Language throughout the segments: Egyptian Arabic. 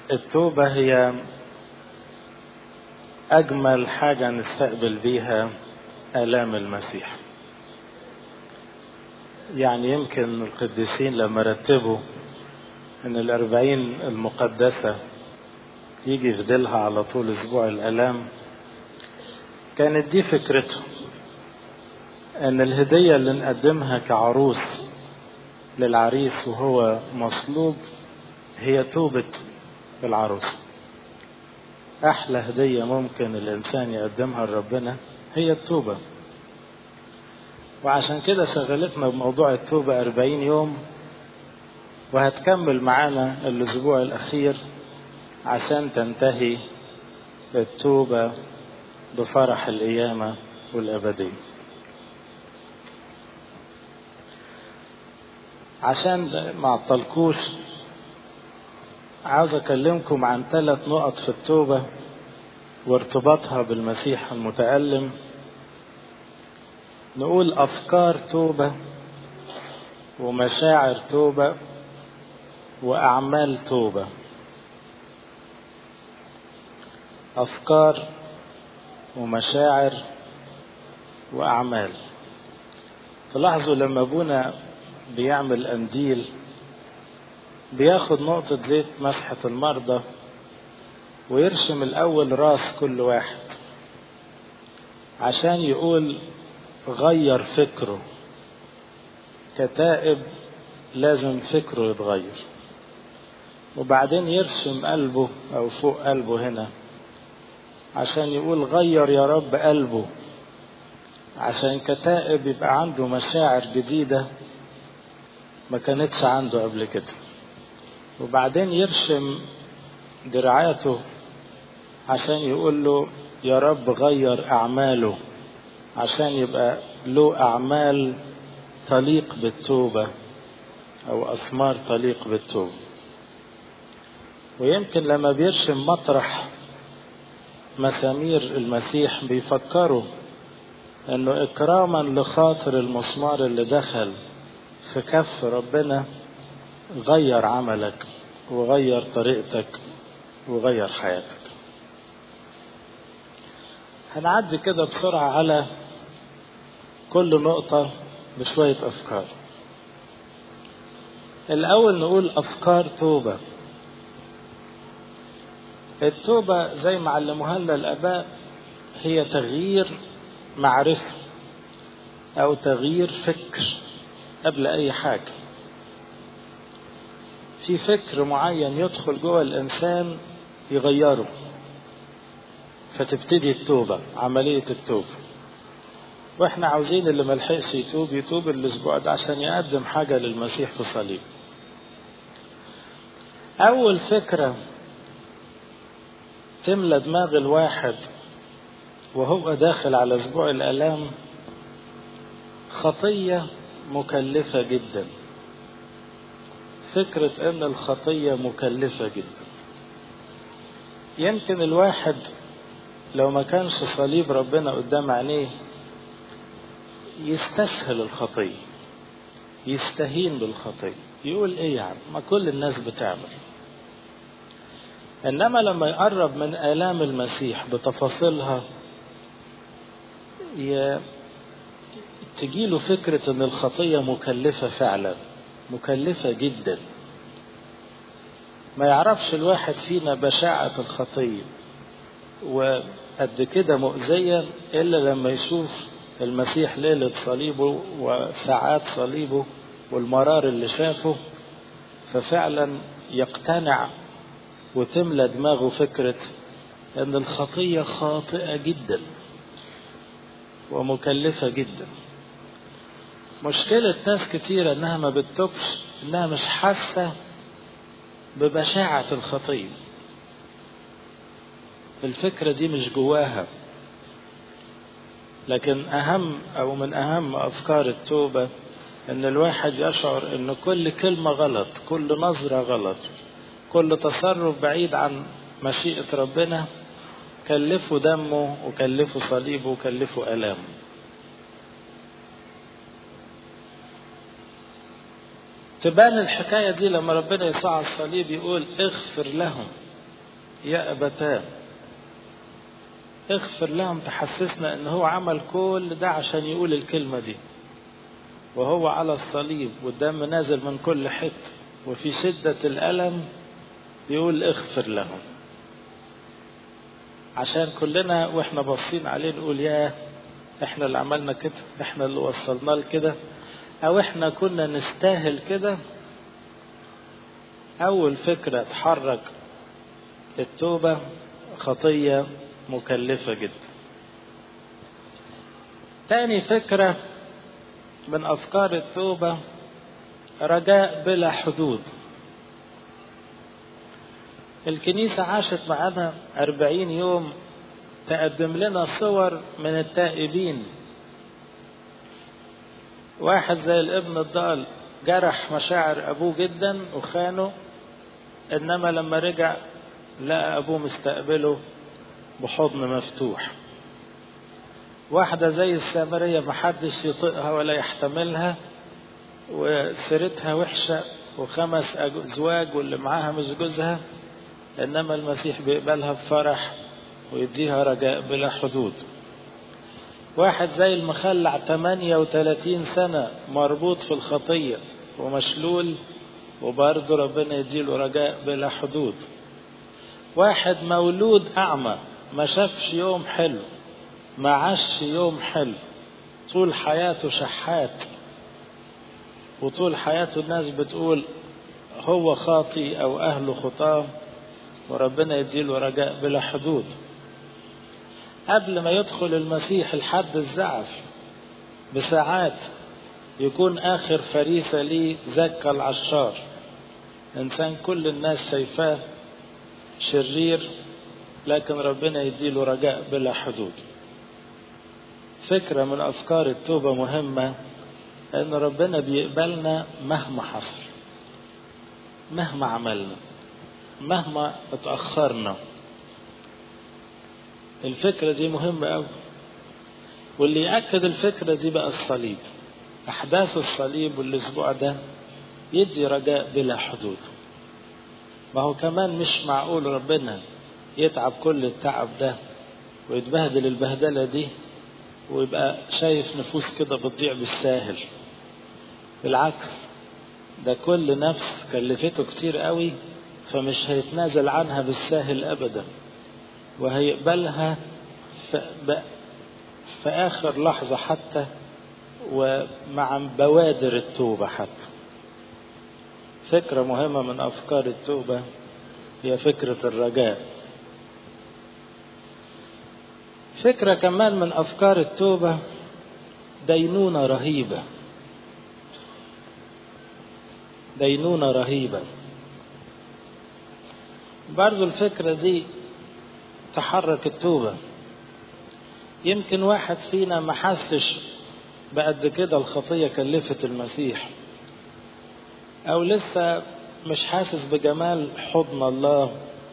التوبة هي أجمل حاجة نستقبل بيها آلام المسيح يعني يمكن القديسين لما رتبوا ان الأربعين المقدسة يجي في ديلها على طول أسبوع الآلام كانت دي فكرته ان الهدية اللي نقدمها كعروس للعريس وهو مصلوب هي توبة العروس احلى هدية ممكن الانسان يقدمها لربنا هي التوبة وعشان كده شغلتنا بموضوع التوبة أربعين يوم وهتكمل معانا الأسبوع الأخير عشان تنتهي التوبة بفرح القيامة والأبدية عشان ما اعطلكوش عاوز اكلمكم عن ثلاث نقط في التوبة وارتباطها بالمسيح المتألم نقول افكار توبة ومشاعر توبة واعمال توبة افكار ومشاعر واعمال تلاحظوا لما ابونا بيعمل قنديل بياخد نقطة زيت مسحة المرضى ويرشم الأول راس كل واحد عشان يقول غير فكره كتائب لازم فكره يتغير وبعدين يرسم قلبه أو فوق قلبه هنا عشان يقول غير يا رب قلبه عشان كتائب يبقى عنده مشاعر جديدة ما كانتش عنده قبل كده وبعدين يرسم دراعاته عشان يقول له يا رب غير أعماله عشان يبقى له أعمال تليق بالتوبة أو أثمار تليق بالتوبة ويمكن لما بيرسم مطرح مسامير المسيح بيفكروا انه اكراما لخاطر المسمار اللي دخل في كف ربنا غير عملك وغير طريقتك وغير حياتك هنعدي كده بسرعة على كل نقطة بشوية أفكار الأول نقول أفكار توبة التوبة زي ما علموها لنا الآباء هي تغيير معرفة أو تغيير فكر قبل أي حاجة في فكر معين يدخل جوه الإنسان يغيره فتبتدي التوبة عملية التوبة واحنا عاوزين اللي ملحقش يتوب يتوب الاسبوع ده عشان يقدم حاجة للمسيح في صليب اول فكرة تملى دماغ الواحد وهو داخل على اسبوع الالام خطية مكلفة جدا فكرة ان الخطية مكلفة جدا يمكن الواحد لو ما كانش صليب ربنا قدام عينيه يستسهل الخطية يستهين بالخطية يقول ايه يعني ما كل الناس بتعمل انما لما يقرب من الام المسيح بتفاصيلها ي... تجيله فكرة ان الخطية مكلفة فعلا مكلفة جدا ما يعرفش الواحد فينا بشاعة الخطية وقد كده مؤذية إلا لما يشوف المسيح ليلة صليبه وساعات صليبه والمرار اللي شافه ففعلا يقتنع وتملى دماغه فكرة أن الخطية خاطئة جدا ومكلفة جدا مشكلة ناس كتيرة انها ما بتتوبش انها مش حاسة ببشاعة الخطية الفكرة دي مش جواها لكن اهم او من اهم افكار التوبة ان الواحد يشعر ان كل كلمة غلط كل نظرة غلط كل تصرف بعيد عن مشيئة ربنا كلفه دمه وكلفه صليبه وكلفه ألامه تبان الحكاية دي لما ربنا يسوع على الصليب يقول اغفر لهم يا أبتاه اغفر لهم تحسسنا ان هو عمل كل ده عشان يقول الكلمة دي وهو على الصليب والدم نازل من كل حتة وفي شدة الألم يقول اغفر لهم عشان كلنا واحنا باصين عليه نقول يا احنا اللي عملنا كده احنا اللي وصلنا لكده او احنا كنا نستاهل كده اول فكرة تحرك التوبة خطية مكلفة جدا تاني فكرة من أفكار التوبة رجاء بلا حدود الكنيسة عاشت معنا أربعين يوم تقدم لنا صور من التائبين واحد زي الابن الضال جرح مشاعر أبوه جدا وخانه إنما لما رجع لقى أبوه مستقبله بحضن مفتوح واحدة زي السامرية محدش يطيقها ولا يحتملها وسيرتها وحشة وخمس أزواج واللي معاها مش جوزها إنما المسيح بيقبلها بفرح ويديها رجاء بلا حدود واحد زي المخلع 38 سنة مربوط في الخطية ومشلول وبرضه ربنا يديله رجاء بلا حدود واحد مولود أعمى ما شافش يوم حلو ما عاش يوم حلو طول حياته شحات وطول حياته الناس بتقول هو خاطي أو أهله خطاه وربنا يديله رجاء بلا حدود قبل ما يدخل المسيح الحد الزعف بساعات يكون آخر فريسة ليه زكى العشار إنسان كل الناس شايفاه شرير لكن ربنا يديله رجاء بلا حدود فكرة من أفكار التوبة مهمة أن ربنا بيقبلنا مهما حصل مهما عملنا مهما اتأخرنا الفكرة دي مهمة أوي واللي يأكد الفكرة دي بقى الصليب أحداث الصليب والأسبوع ده يدي رجاء بلا حدود ما هو كمان مش معقول ربنا يتعب كل التعب ده ويتبهدل البهدلة دي ويبقى شايف نفوس كده بتضيع بالساهل بالعكس ده كل نفس كلفته كتير قوي فمش هيتنازل عنها بالساهل أبدا وهيقبلها في, في آخر لحظة حتى ومع بوادر التوبة حتى فكرة مهمة من أفكار التوبة هي فكرة الرجاء فكرة كمان من أفكار التوبة دينونة رهيبة دينونة رهيبة برضو الفكرة دي تحرك التوبة يمكن واحد فينا ما حسش بقد كده الخطية كلفت المسيح أو لسه مش حاسس بجمال حضن الله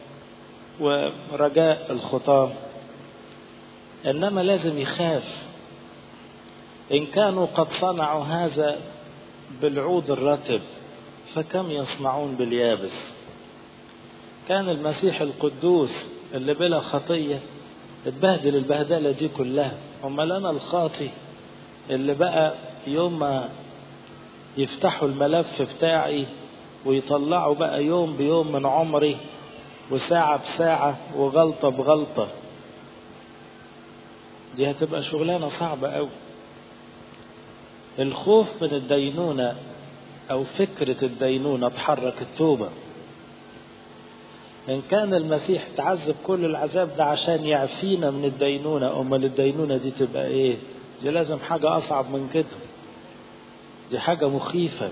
ورجاء الخطاة إنما لازم يخاف إن كانوا قد صنعوا هذا بالعود الرطب فكم يصنعون باليابس كان المسيح القدوس اللي بلا خطية اتبهدل البهدلة دي كلها أمال أنا الخاطي اللي بقى يوم ما يفتحوا الملف بتاعي ويطلعوا بقى يوم بيوم من عمري وساعة بساعة وغلطة بغلطة دي هتبقى شغلانة صعبة أوي الخوف من الدينونة أو فكرة الدينونة تحرك التوبة إن كان المسيح تعذب كل العذاب ده عشان يعفينا من الدينونة أمال الدينونة دي تبقى إيه؟ دي لازم حاجة أصعب من كده دي حاجة مخيفة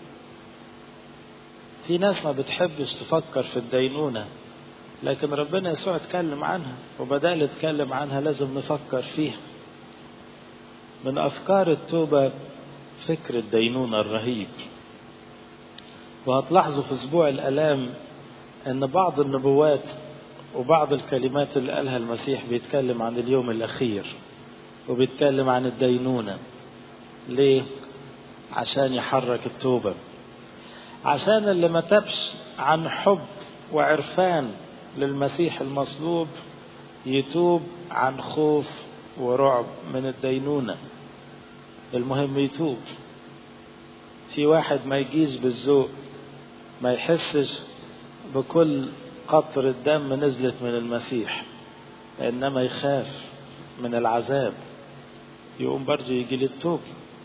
في ناس ما بتحبش تفكر في الدينونة لكن ربنا يسوع اتكلم عنها وبدال يتكلم عنها لازم نفكر فيها من أفكار التوبة فكر الدينونة الرهيب وهتلاحظوا في أسبوع الآلام أن بعض النبوات وبعض الكلمات اللي قالها المسيح بيتكلم عن اليوم الأخير وبيتكلم عن الدينونة ليه؟ عشان يحرك التوبة عشان اللي ما تبش عن حب وعرفان للمسيح المصلوب يتوب عن خوف ورعب من الدينونة المهم يتوب في واحد ما يجيش بالذوق ما يحسش بكل قطر الدم نزلت من المسيح إنما يخاف من العذاب يقوم برضه يجي للتوب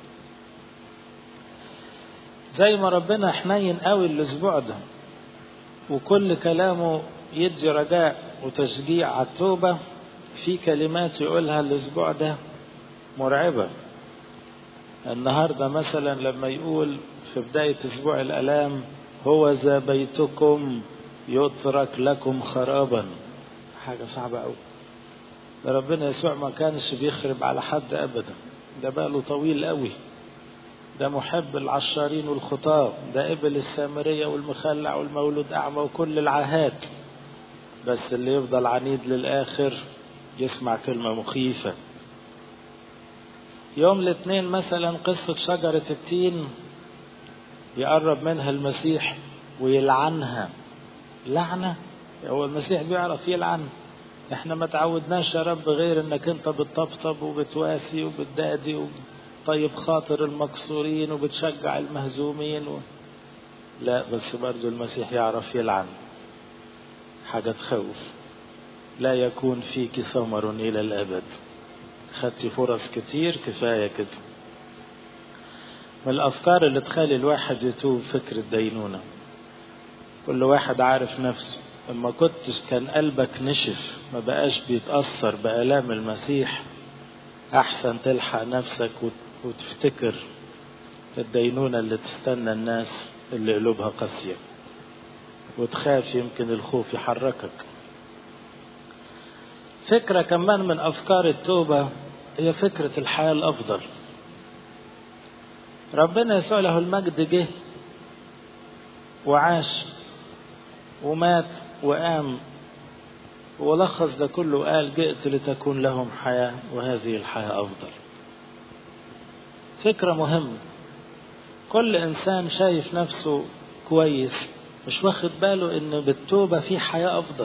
زي ما ربنا حنين قوي الاسبوع ده وكل كلامه يدي رجاء وتشجيع على التوبة في كلمات يقولها الاسبوع ده مرعبة النهاردة مثلا لما يقول في بداية اسبوع الالام هو ذا بيتكم يترك لكم خرابا حاجة صعبة قوي ده ربنا يسوع ما كانش بيخرب على حد ابدا ده باله طويل قوي ده محب العشارين والخطاب ده قبل السامرية والمخلع والمولود أعمى وكل العاهات بس اللي يفضل عنيد للآخر يسمع كلمة مخيفة يوم الاثنين مثلا قصة شجرة التين يقرب منها المسيح ويلعنها لعنة هو المسيح بيعرف يلعن احنا ما تعودناش يا رب غير انك انت بتطبطب وبتواسي وبتدادي وب... طيب خاطر المكسورين وبتشجع المهزومين و... لا بس برضو المسيح يعرف يلعن حاجة تخوف لا يكون فيك ثمر إلى الأبد خدت فرص كتير كفاية كده من الأفكار اللي تخلي الواحد يتوب فكر الدينونة كل واحد عارف نفسه لما كنتش كان قلبك نشف ما بقاش بيتأثر بآلام المسيح أحسن تلحق نفسك وتفتكر الدينونة اللي تستنى الناس اللي قلوبها قاسية وتخاف يمكن الخوف يحركك فكرة كمان من أفكار التوبة هي فكرة الحياة الأفضل ربنا يسوع له المجد جه وعاش ومات وقام ولخص ده كله قال جئت لتكون لهم حياة وهذه الحياة أفضل فكرة مهمة كل إنسان شايف نفسه كويس مش واخد باله إن بالتوبة في حياة أفضل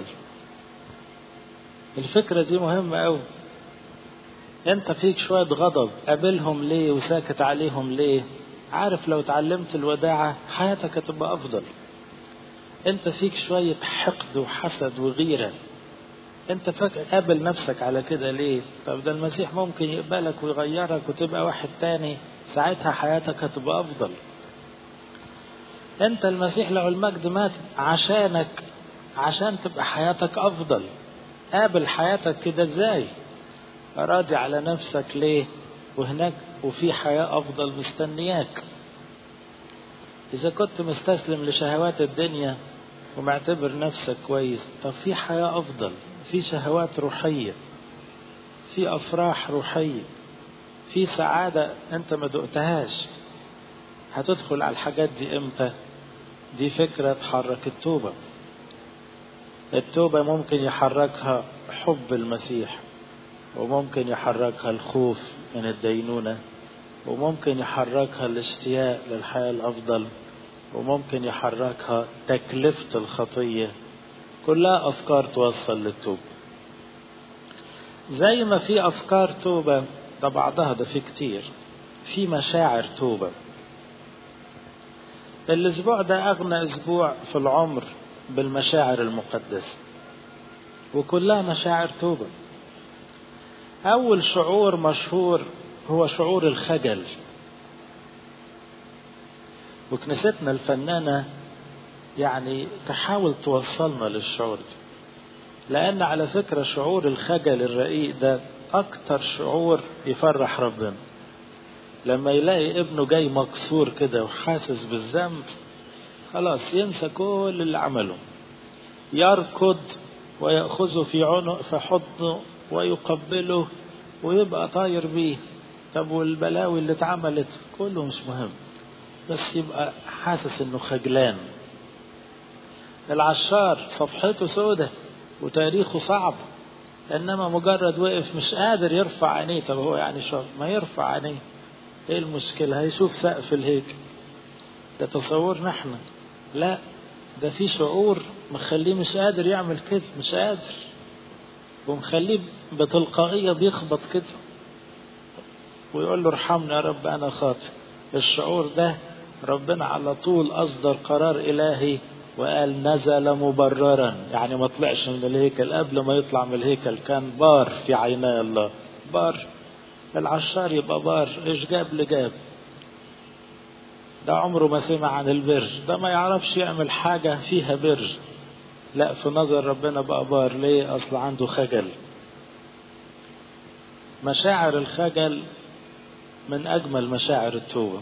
الفكرة دي مهمة أوي أنت فيك شوية غضب قابلهم ليه وساكت عليهم ليه عارف لو اتعلمت الوداعة حياتك هتبقى أفضل أنت فيك شوية حقد وحسد وغيرة أنت فاكر قابل نفسك على كده ليه طب ده المسيح ممكن يقبلك ويغيرك وتبقى واحد تاني ساعتها حياتك هتبقى أفضل أنت المسيح له المجد مات عشانك عشان تبقى حياتك أفضل قابل حياتك كده ازاي راضي على نفسك ليه وهناك وفي حياة أفضل مستنياك إذا كنت مستسلم لشهوات الدنيا ومعتبر نفسك كويس طب في حياة أفضل في شهوات روحية في أفراح روحية في سعادة أنت ما دقتهاش هتدخل على الحاجات دي إمتى دي فكرة تحرك التوبة التوبة ممكن يحركها حب المسيح وممكن يحركها الخوف من الدينونة وممكن يحركها الاشتياق للحياة الأفضل وممكن يحركها تكلفة الخطية كلها أفكار توصل للتوبة زي ما في أفكار توبة ده بعضها ده في كتير في مشاعر توبة الأسبوع ده أغنى أسبوع في العمر بالمشاعر المقدسة وكلها مشاعر توبة أول شعور مشهور هو شعور الخجل وكنيستنا الفنانة يعني تحاول توصلنا للشعور ده لأن على فكرة شعور الخجل الرقيق ده أكتر شعور يفرح ربنا لما يلاقي ابنه جاي مكسور كده وحاسس بالذنب خلاص ينسى كل اللي عمله يركض ويأخذه في عنق في حضنه ويقبله ويبقى طاير بيه طب والبلاوي اللي اتعملت كله مش مهم بس يبقى حاسس انه خجلان العشار صفحته سودة وتاريخه صعب انما مجرد وقف مش قادر يرفع عينيه طب هو يعني شو ما يرفع عينيه ايه المشكلة هيشوف سقف الهيكل ده تصورنا احنا لا ده في شعور مخليه مش قادر يعمل كده مش قادر ومخليه بتلقائية بيخبط كده ويقول له ارحمني يا رب أنا خاطئ الشعور ده ربنا على طول أصدر قرار إلهي وقال نزل مبررا يعني ما طلعش من الهيكل قبل ما يطلع من الهيكل كان بار في عيني الله بار العشار يبقى بار ايش جاب لجاب ده عمره ما سمع عن البر ده ما يعرفش يعمل حاجة فيها بر لا في نظر ربنا بقى بار ليه أصل عنده خجل مشاعر الخجل من أجمل مشاعر التوبة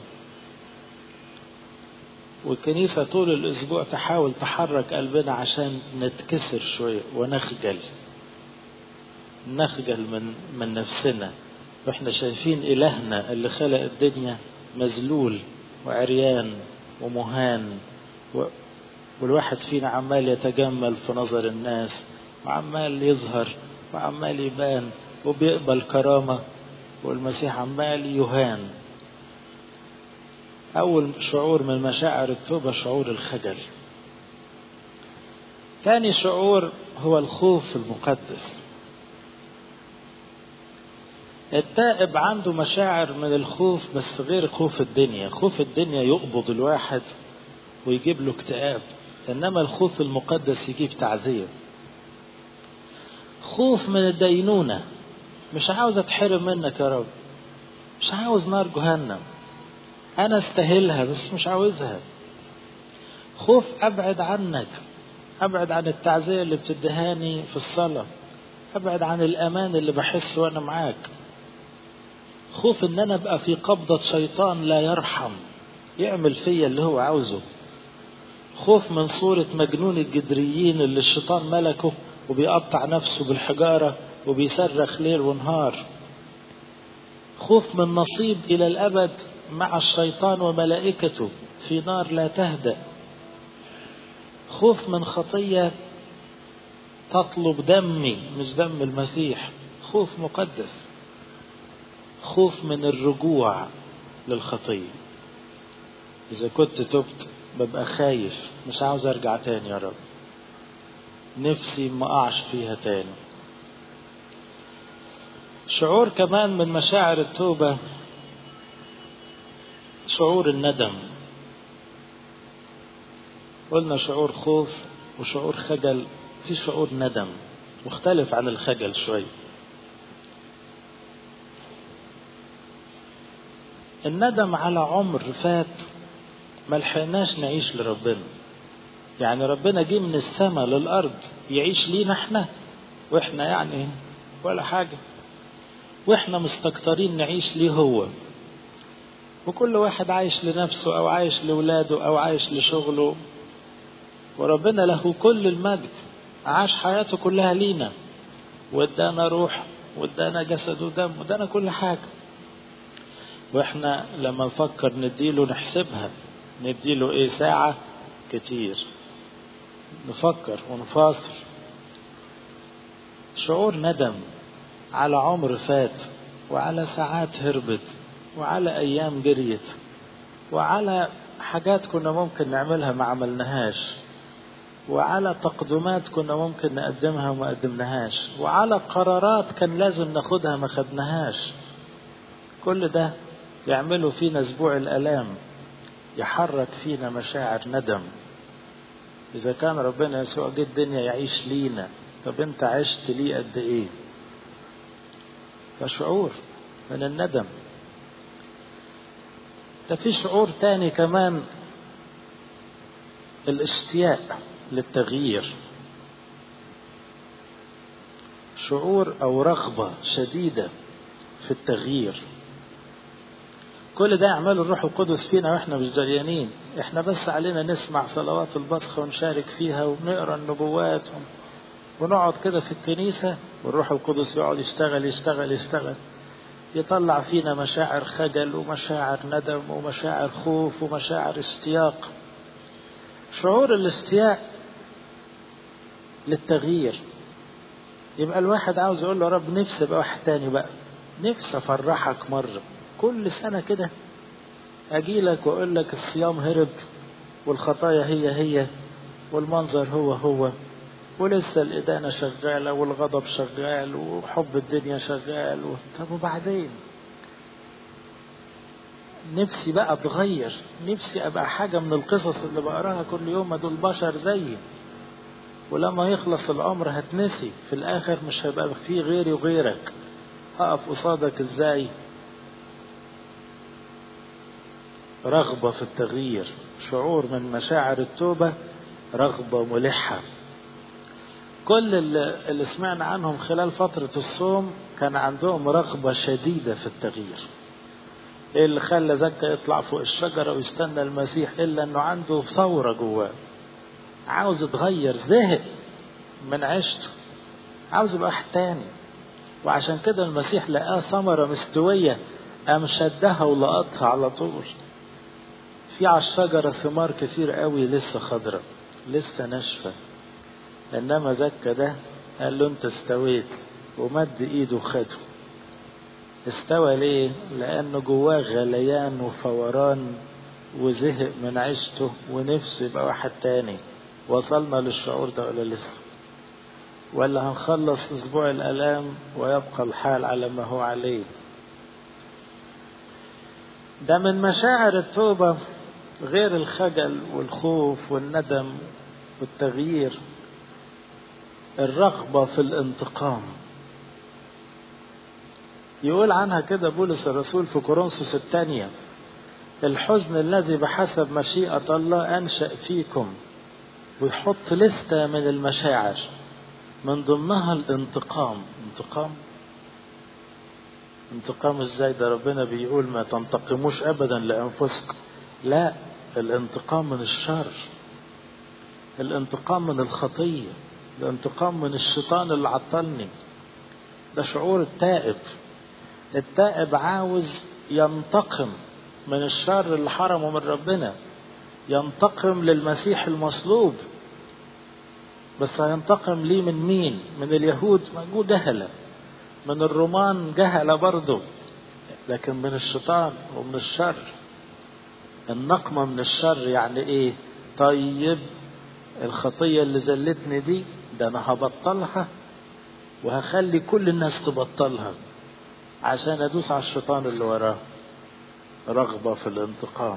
والكنيسة طول الأسبوع تحاول تحرك قلبنا عشان نتكسر شوية ونخجل نخجل من من نفسنا واحنا شايفين إلهنا اللي خلق الدنيا مذلول وعريان ومهان و... والواحد فينا عمال يتجمل في نظر الناس وعمال يظهر وعمال يبان وبيقبل كرامة والمسيح عمال يهان أول شعور من مشاعر التوبة شعور الخجل ثاني شعور هو الخوف المقدس التائب عنده مشاعر من الخوف بس غير خوف الدنيا خوف الدنيا يقبض الواحد ويجيب له اكتئاب إنما الخوف المقدس يجيب تعزية خوف من الدينونة مش عاوز اتحرم منك يا رب مش عاوز نار جهنم انا استاهلها بس مش عاوزها خوف ابعد عنك ابعد عن التعزية اللي بتدهاني في الصلاة ابعد عن الامان اللي بحسه وانا معاك خوف ان انا ابقى في قبضة شيطان لا يرحم يعمل فيا اللي هو عاوزه خوف من صورة مجنون الجدريين اللي الشيطان ملكه وبيقطع نفسه بالحجارة وبيصرخ ليل ونهار خوف من نصيب إلى الأبد مع الشيطان وملائكته في نار لا تهدأ خوف من خطية تطلب دمي مش دم المسيح خوف مقدس خوف من الرجوع للخطية إذا كنت تبت ببقى خايف مش عاوز أرجع تاني يا رب نفسي ما أقعش فيها تاني شعور كمان من مشاعر التوبة شعور الندم قلنا شعور خوف وشعور خجل في شعور ندم مختلف عن الخجل شوي الندم على عمر فات ما لحقناش نعيش لربنا يعني ربنا جه من السماء للأرض يعيش لينا احنا واحنا يعني ولا حاجة واحنا مستكترين نعيش ليه هو وكل واحد عايش لنفسه او عايش لولاده او عايش لشغله وربنا له كل المجد عاش حياته كلها لينا وادانا روح وادانا جسد ودم وادانا كل حاجة واحنا لما نفكر نديله نحسبها نديله ايه ساعة كتير نفكر ونفاصل شعور ندم على عمر فات وعلى ساعات هربت وعلى أيام جريت وعلى حاجات كنا ممكن نعملها ما عملناهاش وعلى تقدمات كنا ممكن نقدمها وما قدمناهاش وعلى قرارات كان لازم ناخدها ما خدناهاش كل ده يعملوا فينا اسبوع الالام يحرك فينا مشاعر ندم اذا كان ربنا يسوع جه الدنيا يعيش لينا طب انت عشت ليه قد ايه ده شعور من الندم ده في شعور تاني كمان الاشتياق للتغيير شعور او رغبه شديده في التغيير كل ده يعمله الروح القدس فينا واحنا مش دريانين احنا بس علينا نسمع صلوات البصخه ونشارك فيها ونقرا النبوات ونقعد كده في الكنيسه والروح القدس يقعد يشتغل يشتغل يشتغل يطلع فينا مشاعر خجل ومشاعر ندم ومشاعر خوف ومشاعر اشتياق شعور الاشتياق للتغيير يبقى الواحد عاوز يقول له رب نفسي ابقى واحد تاني بقى نفسي افرحك مره كل سنه كده اجي لك واقول لك الصيام هرب والخطايا هي هي والمنظر هو هو ولسه الإدانة شغالة والغضب شغال وحب الدنيا شغال و... طب وبعدين نفسي بقى اتغير نفسي ابقى حاجة من القصص اللي بقراها كل يوم ما دول بشر زيي ولما يخلص العمر هتنسي في الاخر مش هيبقى فيه غيري وغيرك هقف قصادك ازاي رغبة في التغيير شعور من مشاعر التوبة رغبة ملحة كل اللي, اللي سمعنا عنهم خلال فترة الصوم كان عندهم رغبة شديدة في التغيير ايه اللي خلى زكا يطلع فوق الشجرة ويستنى المسيح الا انه عنده ثورة جواه عاوز يتغير زهق من عيشته عاوز يبقى واحد تاني وعشان كده المسيح لقاه ثمرة مستوية قام شدها ولقطها على طول في على الشجرة ثمار كتير قوي لسه خضرة لسه ناشفة انما زكا ده قال له انت استويت ومد ايده وخده استوى ليه لانه جواه غليان وفوران وزهق من عيشته ونفسه يبقى واحد تاني وصلنا للشعور ده ولا لسه ولا هنخلص اسبوع الالام ويبقى الحال على ما هو عليه ده من مشاعر التوبة غير الخجل والخوف والندم والتغيير الرغبة في الانتقام يقول عنها كده بولس الرسول في كورنثوس الثانية الحزن الذي بحسب مشيئة الله أنشأ فيكم ويحط لستة من المشاعر من ضمنها الانتقام انتقام انتقام ازاي ده ربنا بيقول ما تنتقموش ابدا لانفسكم لا الانتقام من الشر الانتقام من الخطيه الانتقام من الشيطان اللي عطلني ده شعور التائب التائب عاوز ينتقم من الشر اللي حرمه من ربنا ينتقم للمسيح المصلوب بس هينتقم ليه من مين من اليهود موجود جهلة من الرومان جهلة برضه لكن من الشيطان ومن الشر النقمة من الشر يعني ايه طيب الخطية اللي زلتني دي ده انا هبطلها وهخلي كل الناس تبطلها عشان ادوس على الشيطان اللي وراه رغبة في الانتقام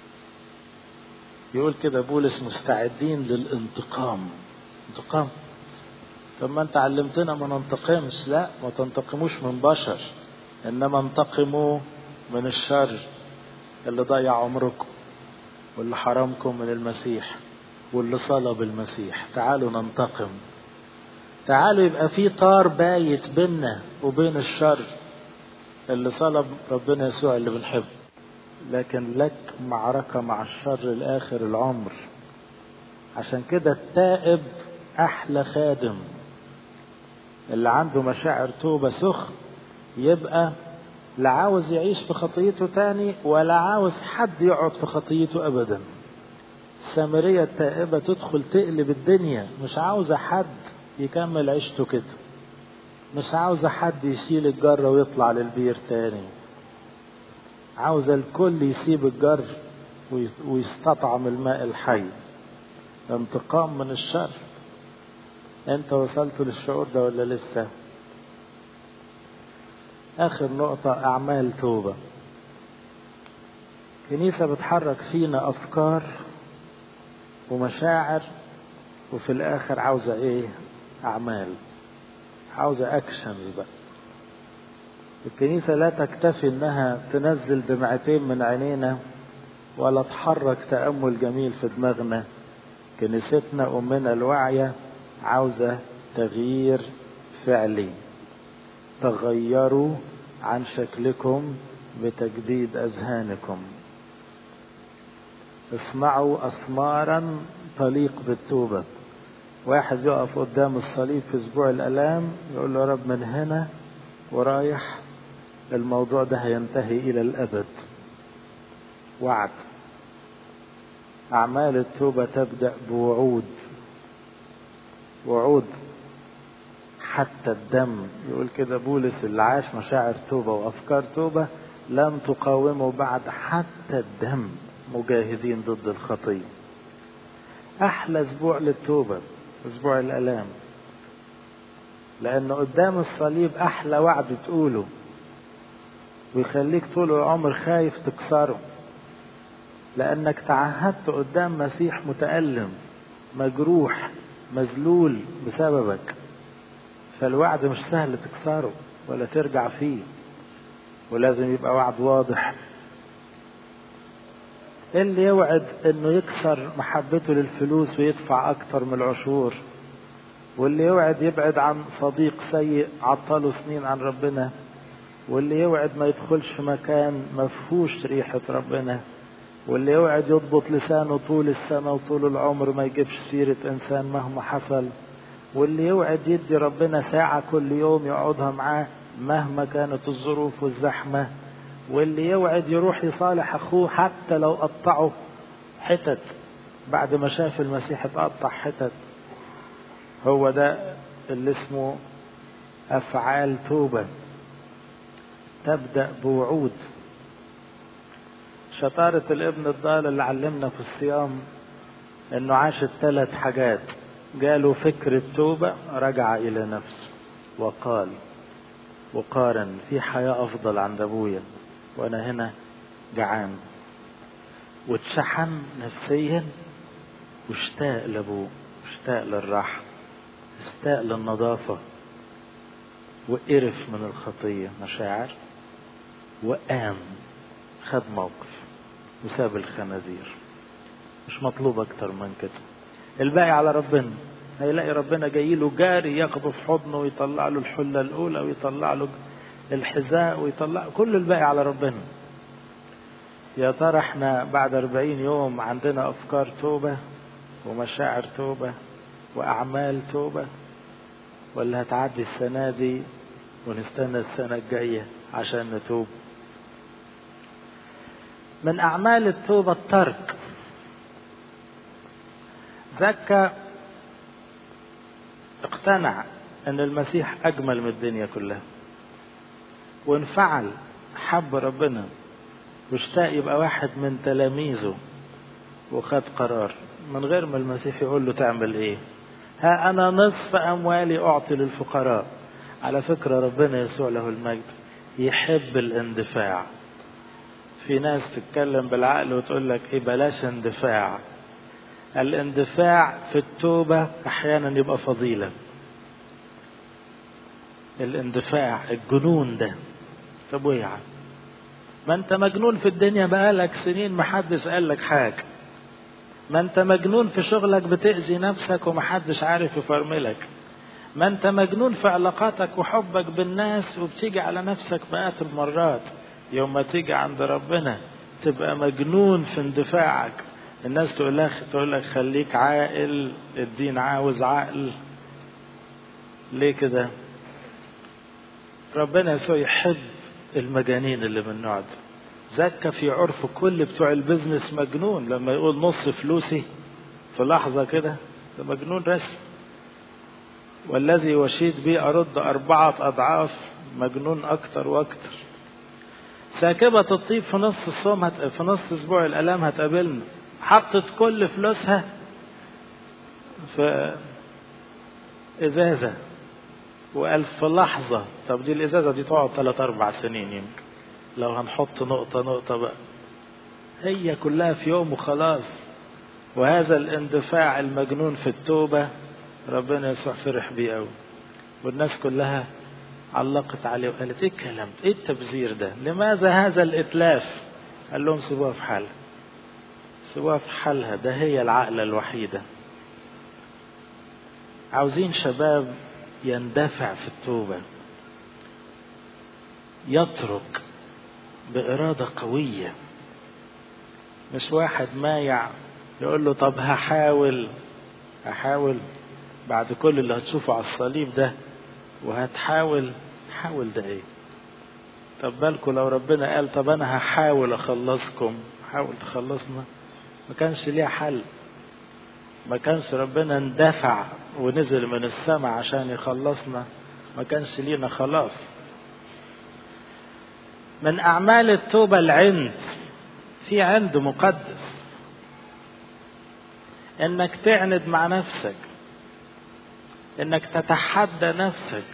يقول كده بولس مستعدين للانتقام انتقام طب ما انت علمتنا ما ننتقمش لا ما تنتقموش من بشر انما انتقموا من الشر اللي ضيع عمركم واللي حرمكم من المسيح واللي صلب المسيح تعالوا ننتقم تعالوا يبقى في طار بايت بيننا وبين الشر اللي صلب ربنا يسوع اللي بنحبه لكن لك معركة مع الشر لآخر العمر عشان كده التائب أحلى خادم اللي عنده مشاعر توبة سخن يبقى لا عاوز يعيش في خطيته تاني ولا عاوز حد يقعد في خطيته أبدا السامرية التائبة تدخل تقلب الدنيا مش عاوزة حد يكمل عيشته كده مش عاوزة حد يشيل الجرة ويطلع للبير تاني عاوزة الكل يسيب الجر ويستطعم الماء الحي انتقام من الشر انت وصلت للشعور ده ولا لسه اخر نقطة اعمال توبة كنيسة بتحرك فينا افكار ومشاعر وفي الاخر عاوزة ايه اعمال عاوزة اكشنز بقى الكنيسة لا تكتفي انها تنزل دمعتين من عينينا ولا تحرك تأمل جميل في دماغنا كنيستنا أمنا الواعية عاوزة تغيير فعلي تغيروا عن شكلكم بتجديد أذهانكم اسمعوا أثمارا تليق بالتوبة واحد يقف قدام الصليب في أسبوع الألام يقول له يا رب من هنا ورايح الموضوع ده هينتهي إلى الأبد وعد أعمال التوبة تبدأ بوعود وعود حتى الدم يقول كده بولس اللي عاش مشاعر توبة وأفكار توبة لم تقاوموا بعد حتى الدم مجاهدين ضد الخطية أحلى أسبوع للتوبة أسبوع الآلام لأنه قدام الصليب أحلى وعد تقوله ويخليك طول العمر خايف تكسره لأنك تعهدت قدام مسيح متألم مجروح مذلول بسببك فالوعد مش سهل تكسره ولا ترجع فيه ولازم يبقى وعد واضح اللي يوعد انه يكسر محبته للفلوس ويدفع اكتر من العشور واللي يوعد يبعد عن صديق سيء عطله سنين عن ربنا واللي يوعد ما يدخلش في مكان مفهوش ريحة ربنا واللي يوعد يضبط لسانه طول السنة وطول العمر ما يجيبش سيرة إنسان مهما حصل واللي يوعد يدي ربنا ساعة كل يوم يقعدها معاه مهما كانت الظروف والزحمة واللي يوعد يروح يصالح أخوه حتى لو قطعه حتت بعد ما شاف المسيح اتقطع حتت هو ده اللي اسمه أفعال توبة تبدأ بوعود شطارة الابن الضال اللي علمنا في الصيام انه عاش الثلاث حاجات جاله فكر التوبة رجع إلى نفسه وقال وقارن في حياة أفضل عند أبويا وأنا هنا جعان واتشحن نفسيا واشتاق لأبوه اشتاق للراحة اشتاق للنظافة وقرف من الخطية مشاعر وقام خد موقف وساب الخنازير مش مطلوب أكتر من كده الباقي على ربنا هيلاقي ربنا جاي له جاري ياخده في حضنه ويطلع له الحلة الأولى ويطلع له الحذاء ويطلع كل الباقي على ربنا يا ترى احنا بعد أربعين يوم عندنا أفكار توبة ومشاعر توبة وأعمال توبة ولا هتعدي السنة دي ونستنى السنة الجاية عشان نتوب من أعمال التوبة الترك زكى اقتنع ان المسيح اجمل من الدنيا كلها وانفعل حب ربنا واشتاق يبقى واحد من تلاميذه وخد قرار من غير ما المسيح يقول له تعمل ايه ها انا نصف اموالي اعطي للفقراء على فكره ربنا يسوع له المجد يحب الاندفاع في ناس تتكلم بالعقل وتقول لك ايه بلاش اندفاع الاندفاع في التوبة أحيانا يبقى فضيلة الاندفاع الجنون ده طب وإيه يعني ما أنت مجنون في الدنيا بقالك سنين محدش قال لك حاجة ما أنت مجنون في شغلك بتأذي نفسك ومحدش عارف يفرملك ما أنت مجنون في علاقاتك وحبك بالناس وبتيجي على نفسك مئات المرات يوم ما تيجي عند ربنا تبقى مجنون في اندفاعك الناس تقول لك تقول لك خليك عاقل الدين عاوز عقل ليه كده ربنا يسوع يحب المجانين اللي من النوع ده زكى في عرف كل بتوع البزنس مجنون لما يقول نص فلوسي في لحظة كده ده مجنون رسم والذي وشيت بي أرد أربعة أضعاف مجنون أكتر وأكتر ساكبة الطيب في نص الصوم هت... في نص أسبوع الآلام هتقابلنا حطت كل فلوسها في إزازة وقال في لحظة طب دي الإزازة دي تقعد ثلاث أربع سنين يمكن لو هنحط نقطة نقطة بقى هي كلها في يوم وخلاص وهذا الاندفاع المجنون في التوبة ربنا يسوع فرح بيه قوي والناس كلها علقت عليه وقالت ايه الكلام ده؟ ايه التبذير ده لماذا هذا الاتلاف قال لهم سيبوها في حالها سيبوها في حالها ده هي العقلة الوحيدة عاوزين شباب يندفع في التوبة يترك بإرادة قوية مش واحد مايع يقول له طب هحاول هحاول بعد كل اللي هتشوفه على الصليب ده وهتحاول حاول ده ايه طب بالكم لو ربنا قال طب انا هحاول اخلصكم حاول تخلصنا ما كانش ليها حل ما كانش ربنا اندفع ونزل من السماء عشان يخلصنا ما كانش لينا خلاص من اعمال التوبه العند في عند مقدس انك تعند مع نفسك انك تتحدى نفسك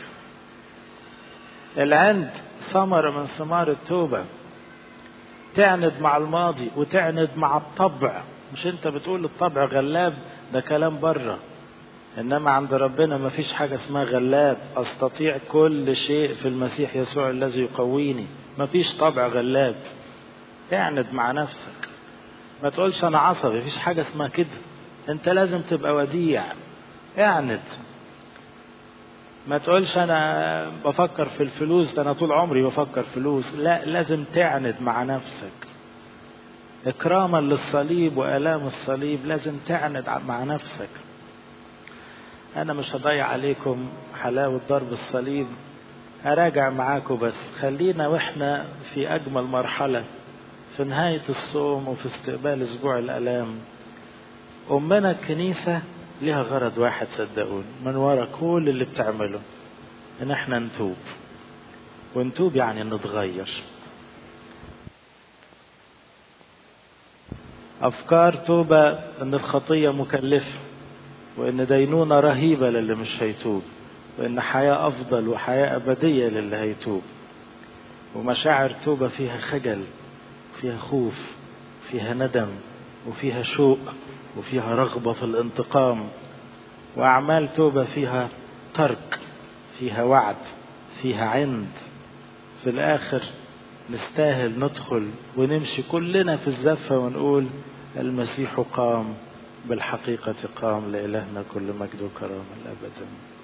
العند ثمرة من ثمار التوبة تعند مع الماضي وتعند مع الطبع مش انت بتقول الطبع غلاب ده كلام بره انما عند ربنا ما فيش حاجة اسمها غلاب استطيع كل شيء في المسيح يسوع الذي يقويني ما فيش طبع غلاب اعند مع نفسك ما تقولش انا عصبي فيش حاجة اسمها كده انت لازم تبقى وديع اعند ما تقولش انا بفكر في الفلوس ده انا طول عمري بفكر فلوس لا لازم تعند مع نفسك اكراما للصليب والام الصليب لازم تعند مع نفسك انا مش هضيع عليكم حلاوة ضرب الصليب اراجع معاكم بس خلينا واحنا في اجمل مرحلة في نهاية الصوم وفي استقبال اسبوع الالام امنا الكنيسة ليها غرض واحد صدقوني من ورا كل اللي بتعمله ان احنا نتوب ونتوب يعني نتغير افكار توبة ان الخطية مكلفة وان دينونة رهيبة للي مش هيتوب وان حياة افضل وحياة ابدية للي هيتوب ومشاعر توبة فيها خجل فيها خوف فيها ندم وفيها شوق وفيها رغبة في الانتقام وأعمال توبة فيها ترك فيها وعد فيها عند في الآخر نستاهل ندخل ونمشي كلنا في الزفة ونقول المسيح قام بالحقيقة قام لإلهنا كل مجد وكرامة الأبد